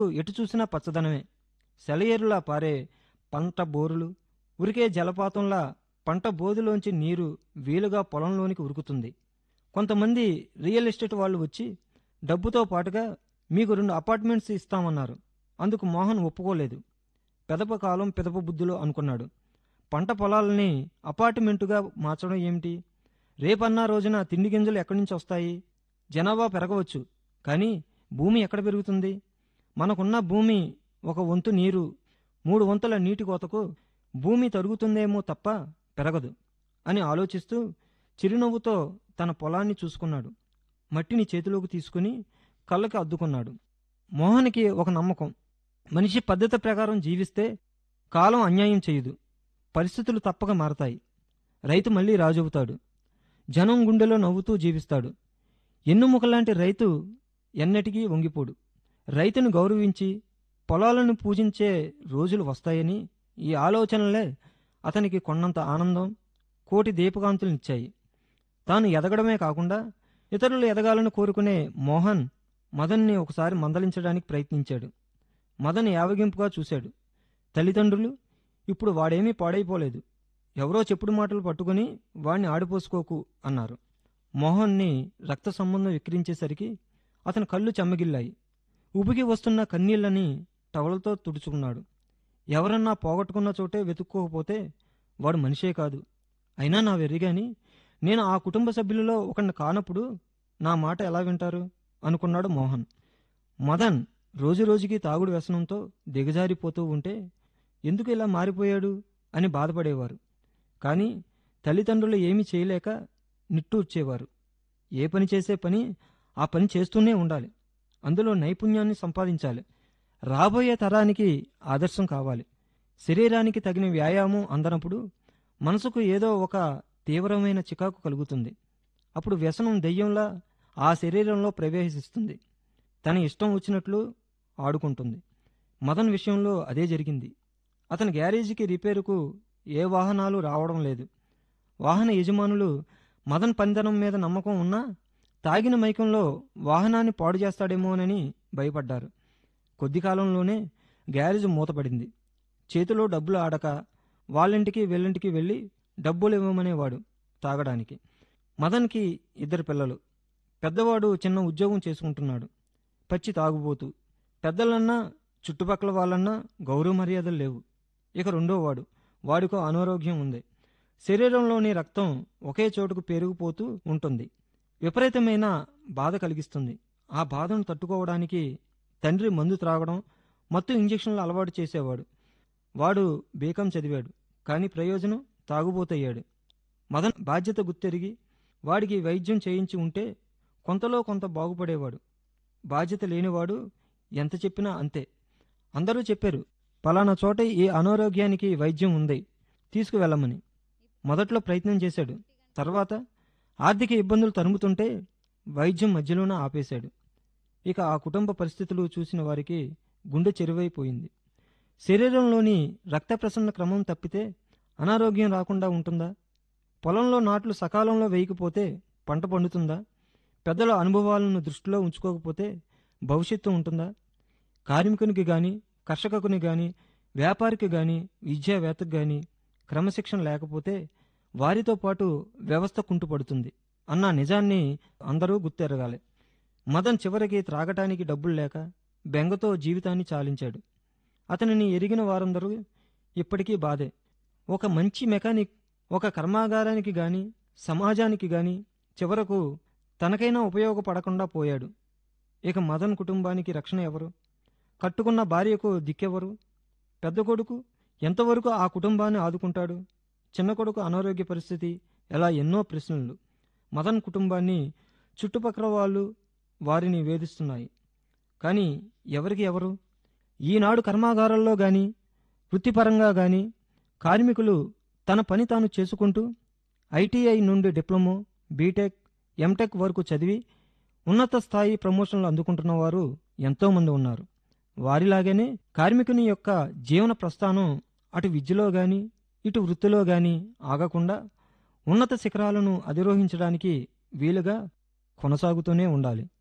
ఎటు చూసినా పచ్చదనమే సెలయేరులా పారే పంట బోరులు ఉరికే జలపాతంలా పంట బోధులోంచి నీరు వీలుగా పొలంలోనికి ఉరుకుతుంది కొంతమంది రియల్ ఎస్టేట్ వాళ్ళు వచ్చి డబ్బుతో పాటుగా మీకు రెండు అపార్ట్మెంట్స్ ఇస్తామన్నారు అందుకు మోహన్ ఒప్పుకోలేదు పెదప కాలం పెదప బుద్ధులు అనుకున్నాడు పంట పొలాలని అపార్ట్మెంటుగా మార్చడం ఏమిటి రేపన్నా రోజున తిండి గింజలు ఎక్కడి నుంచి వస్తాయి జనాభా పెరగవచ్చు కానీ భూమి ఎక్కడ పెరుగుతుంది మనకున్న భూమి ఒక వంతు నీరు మూడు వంతుల నీటి కోతకు భూమి తరుగుతుందేమో తప్ప పెరగదు అని ఆలోచిస్తూ చిరునవ్వుతో తన పొలాన్ని చూసుకున్నాడు మట్టిని చేతిలోకి తీసుకుని కళ్ళకి అద్దుకున్నాడు మోహన్కి ఒక నమ్మకం మనిషి పద్ధతి ప్రకారం జీవిస్తే కాలం అన్యాయం చేయదు పరిస్థితులు తప్పక మారతాయి రైతు మళ్ళీ రాజవుతాడు జనం గుండెలో నవ్వుతూ జీవిస్తాడు ఎన్నుముకలాంటి రైతు ఎన్నటికీ వంగిపోడు రైతును గౌరవించి పొలాలను పూజించే రోజులు వస్తాయని ఈ ఆలోచనలే అతనికి కొన్నంత ఆనందం కోటి దీపకాంతులనిచ్చాయి తాను ఎదగడమే కాకుండా ఇతరులు ఎదగాలని కోరుకునే మోహన్ మదన్ని ఒకసారి మందలించడానికి ప్రయత్నించాడు మదన్ యావగింపుగా చూశాడు తల్లిదండ్రులు ఇప్పుడు వాడేమీ పాడైపోలేదు ఎవరో చెప్పుడు మాటలు పట్టుకుని వాణ్ణి ఆడిపోసుకోకు అన్నారు మోహన్ని రక్త సంబంధం విక్రించేసరికి అతని కళ్ళు చెమ్మగిల్లాయి ఉబికి వస్తున్న కన్నీళ్లని టవలతో తుడుచుకున్నాడు ఎవరన్నా పోగొట్టుకున్న చోటే వెతుక్కోకపోతే వాడు మనిషే కాదు అయినా నా వెర్రిగాని నేను ఆ కుటుంబ సభ్యులలో ఒకరిని కానప్పుడు నా మాట ఎలా వింటారు అనుకున్నాడు మోహన్ మదన్ రోజురోజుకి తాగుడు వ్యసనంతో దిగజారిపోతూ ఉంటే ఎందుకు ఇలా మారిపోయాడు అని బాధపడేవారు కానీ తల్లిదండ్రులు ఏమీ చేయలేక నిట్టూర్చేవారు ఏ పని చేసే పని ఆ పని చేస్తూనే ఉండాలి అందులో నైపుణ్యాన్ని సంపాదించాలి రాబోయే తరానికి ఆదర్శం కావాలి శరీరానికి తగిన వ్యాయామం అందనప్పుడు మనసుకు ఏదో ఒక తీవ్రమైన చికాకు కలుగుతుంది అప్పుడు వ్యసనం దెయ్యంలా ఆ శరీరంలో ప్రవేశిస్తుంది తన ఇష్టం వచ్చినట్లు ఆడుకుంటుంది మదన్ విషయంలో అదే జరిగింది అతని గ్యారేజీకి రిపేరుకు ఏ వాహనాలు రావడం లేదు వాహన యజమానులు మదన్ పనితనం మీద నమ్మకం ఉన్నా తాగిన మైకంలో వాహనాన్ని పాడు చేస్తాడేమోనని భయపడ్డారు కొద్ది కాలంలోనే గ్యారేజ్ మూతపడింది చేతిలో డబ్బులు ఆడక వాళ్ళింటికి వీళ్ళింటికి వెళ్ళి డబ్బులు ఇవ్వమనేవాడు తాగడానికి మదన్కి ఇద్దరు పిల్లలు పెద్దవాడు చిన్న ఉద్యోగం చేసుకుంటున్నాడు పచ్చి తాగుబోతూ పెద్దలన్నా చుట్టుపక్కల వాళ్ళన్నా గౌరవ మర్యాదలు లేవు ఇక రెండోవాడు వాడికో అనారోగ్యం ఉంది శరీరంలోని రక్తం ఒకే చోటుకు పెరిగిపోతూ ఉంటుంది విపరీతమైన బాధ కలిగిస్తుంది ఆ బాధను తట్టుకోవడానికి తండ్రి మందు త్రాగడం మత్తు ఇంజెక్షన్లు అలవాటు చేసేవాడు వాడు బీకం చదివాడు కానీ ప్రయోజనం తాగుబోతయ్యాడు మదన్ బాధ్యత గుర్తెరిగి వాడికి వైద్యం చేయించి ఉంటే కొంతలో కొంత బాగుపడేవాడు బాధ్యత లేనివాడు ఎంత చెప్పినా అంతే అందరూ చెప్పారు పలానా చోట ఈ అనారోగ్యానికి వైద్యం ఉంది తీసుకువెళ్ళమని మొదట్లో ప్రయత్నం చేశాడు తర్వాత ఆర్థిక ఇబ్బందులు తరుముతుంటే వైద్యం మధ్యలోనే ఆపేశాడు ఇక ఆ కుటుంబ పరిస్థితులు చూసిన వారికి గుండె చెరువైపోయింది శరీరంలోని రక్త ప్రసరణ క్రమం తప్పితే అనారోగ్యం రాకుండా ఉంటుందా పొలంలో నాట్లు సకాలంలో వేయకపోతే పంట పండుతుందా పెద్దల అనుభవాలను దృష్టిలో ఉంచుకోకపోతే భవిష్యత్తు ఉంటుందా కార్మికునికి గాని కర్షకుని గాని వ్యాపారికి గాని విద్యావేత్తకు గాని క్రమశిక్షణ లేకపోతే వారితో పాటు వ్యవస్థ కుంటుపడుతుంది అన్న నిజాన్ని అందరూ గుర్తెరగాలి మదన్ చివరికి త్రాగటానికి డబ్బులు లేక బెంగతో జీవితాన్ని చాలించాడు అతనిని ఎరిగిన వారందరూ ఇప్పటికీ బాధే ఒక మంచి మెకానిక్ ఒక కర్మాగారానికి గాని సమాజానికి గాని చివరకు తనకైనా ఉపయోగపడకుండా పోయాడు ఇక మదన్ కుటుంబానికి రక్షణ ఎవరు కట్టుకున్న భార్యకు దిక్కెవరు పెద్ద కొడుకు ఎంతవరకు ఆ కుటుంబాన్ని ఆదుకుంటాడు చిన్న కొడుకు అనారోగ్య పరిస్థితి ఇలా ఎన్నో ప్రశ్నలు మదన్ కుటుంబాన్ని చుట్టుపక్కల వాళ్ళు వారిని వేధిస్తున్నాయి కానీ ఎవరికి ఎవరు ఈనాడు కర్మాగారాల్లో గాని వృత్తిపరంగా గాని కార్మికులు తన పని తాను చేసుకుంటూ ఐటీఐ నుండి డిప్లొమో బీటెక్ ఎంటెక్ వరకు చదివి ఉన్నత స్థాయి ప్రమోషన్లు అందుకుంటున్న వారు ఎంతోమంది ఉన్నారు వారిలాగానే కార్మికుని యొక్క జీవన ప్రస్థానం అటు విద్యలో గాని ఇటు వృత్తిలో గాని ఆగకుండా ఉన్నత శిఖరాలను అధిరోహించడానికి వీలుగా కొనసాగుతూనే ఉండాలి